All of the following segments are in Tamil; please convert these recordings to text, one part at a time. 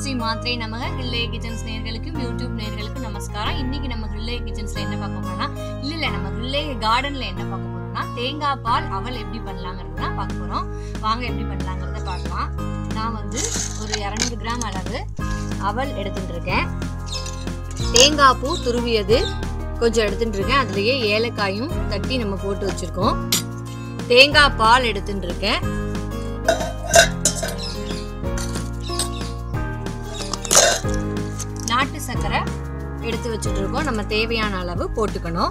ஸ்ரீ மாத்ரே நமக கில்லே கிச்சன்ஸ் நேர்களுக்கும் யூடியூப் நேர்களுக்கும் நமஸ்காரம் இன்னைக்கு நம்ம கில்லே கிச்சன்ஸ்ல என்ன பார்க்க போறோம்னா இல்ல இல்ல நம்ம கில்லே கார்டன்ல என்ன பார்க்க போறோம்னா தேங்காய் பால் அவல் எப்படி பண்ணலாங்கிறது தான் பார்க்க போறோம் வாங்க எப்படி பண்ணலாங்கிறத பார்க்கலாம் நான் வந்து ஒரு இரநூறு கிராம் அளவு அவல் எடுத்துட்டு இருக்கேன் தேங்காய் பூ துருவியது கொஞ்சம் எடுத்துட்டு இருக்கேன் அதுலயே ஏலக்காயும் தட்டி நம்ம போட்டு வச்சிருக்கோம் தேங்காய் பால் எடுத்துட்டு இருக்கேன் நாட்டு சர்க்கரை எடுத்து வச்சுட்டு இருக்கோம் நம்ம தேவையான அளவு போட்டுக்கணும்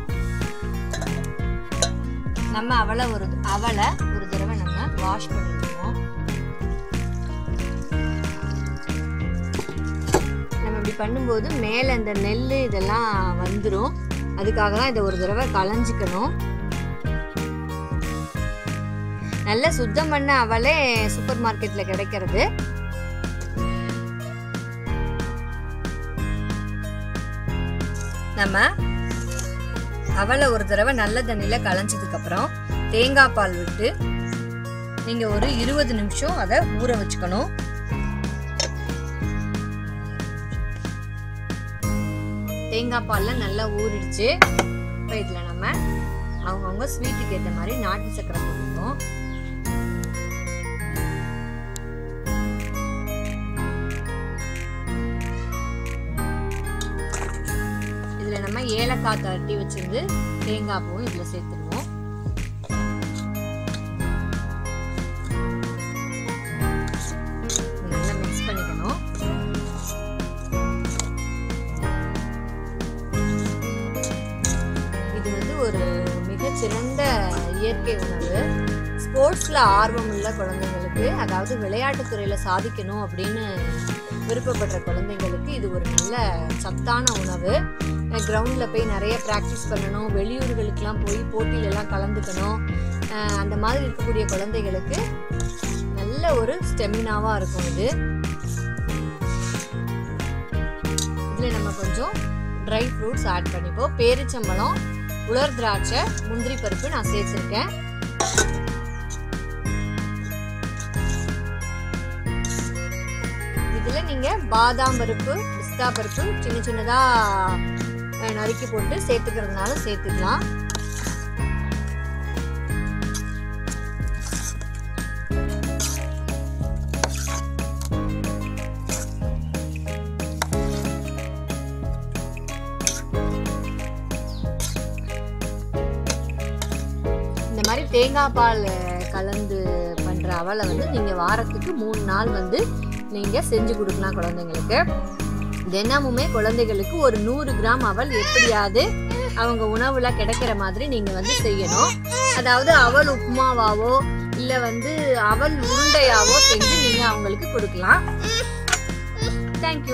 நம்ம அவளை ஒரு அவளை ஒரு தடவை நம்ம வாஷ் பண்ணிடுவோம் நம்ம இப்படி பண்ணும்போது மேலே இந்த நெல் இதெல்லாம் வந்துடும் அதுக்காக தான் இதை ஒரு தடவை களைஞ்சிக்கணும் நல்ல சுத்தம் பண்ண அவளே சூப்பர் மார்க்கெட்ல கிடைக்கிறது நம்ம அவளை ஒரு தடவை நல்ல தண்ணியில களைஞ்சதுக்கு அப்புறம் தேங்காய் பால் விட்டு நீங்க ஒரு இருபது நிமிஷம் அதை ஊற வச்சுக்கணும் தேங்காய் பால்ல நல்லா ஊறிடுச்சு இப்போ இதில் நம்ம அவங்கவுங்க ஸ்வீட்டுக்கு ஏற்ற மாதிரி நாட்டு சக்கரை போட்டுக்கோம் இதில் நம்ம ஏலக்காய் தட்டி வச்சிருந்து தேங்காய் பூவும் இதில் சேர்த்துருவோம் நல்லா மிக்ஸ் பண்ணிக்கணும் இது வந்து ஒரு மிகச்சிறந்த இயற்கை உணவு ஸ்போர்ட்ஸில் ஆர்வம் உள்ள குழந்தைங்களுக்கு அதாவது விளையாட்டுத்துறையில் சாதிக்கணும் அப்படின்னு விருப்பப்படுற குழந்தைங்களுக்கு இது ஒரு நல்ல சத்தான உணவு கிரவுண்டில் போய் நிறைய ப்ராக்டிஸ் பண்ணணும் வெளியூர்களுக்கெலாம் போய் போட்டியிலலாம் கலந்துக்கணும் அந்த மாதிரி இருக்கக்கூடிய குழந்தைகளுக்கு நல்ல ஒரு ஸ்டெமினாவாக இருக்கும் இது இதில் நம்ம கொஞ்சம் ட்ரை ஃப்ரூட்ஸ் ஆட் பண்ணிப்போம் பேரிச்சம்பழம் உலர் திராட்சை முந்திரி பருப்பு நான் சேர்த்துருக்கேன் இதில் நீங்கள் பாதாம் பருப்பு பிஸ்தா பருப்பு சின்ன சின்னதாக நறுக்கி போட்டு சேர்த்துக்கிறதுனால சேர்த்துக்கலாம் இந்த மாதிரி தேங்காய் பால் கலந்து பண்ணுற அவலை வந்து நீங்கள் வாரத்துக்கு மூணு நாள் வந்து நீங்கள் செஞ்சு கொடுக்கலாம் குழந்தைங்களுக்கு தினமுமே குழந்தைகளுக்கு ஒரு நூறு கிராம் அவல் எப்படியாவது அவங்க உணவுல கிடைக்கிற மாதிரி நீங்கள் வந்து செய்யணும் அதாவது அவல் உப்புமாவாவோ இல்லை வந்து அவல் உருண்டையாவோ செஞ்சு நீங்கள் அவங்களுக்கு கொடுக்கலாம் தேங்க்யூ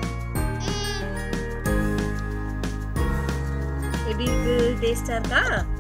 எப்படி இருக்கு டேஸ்டா இருக்கா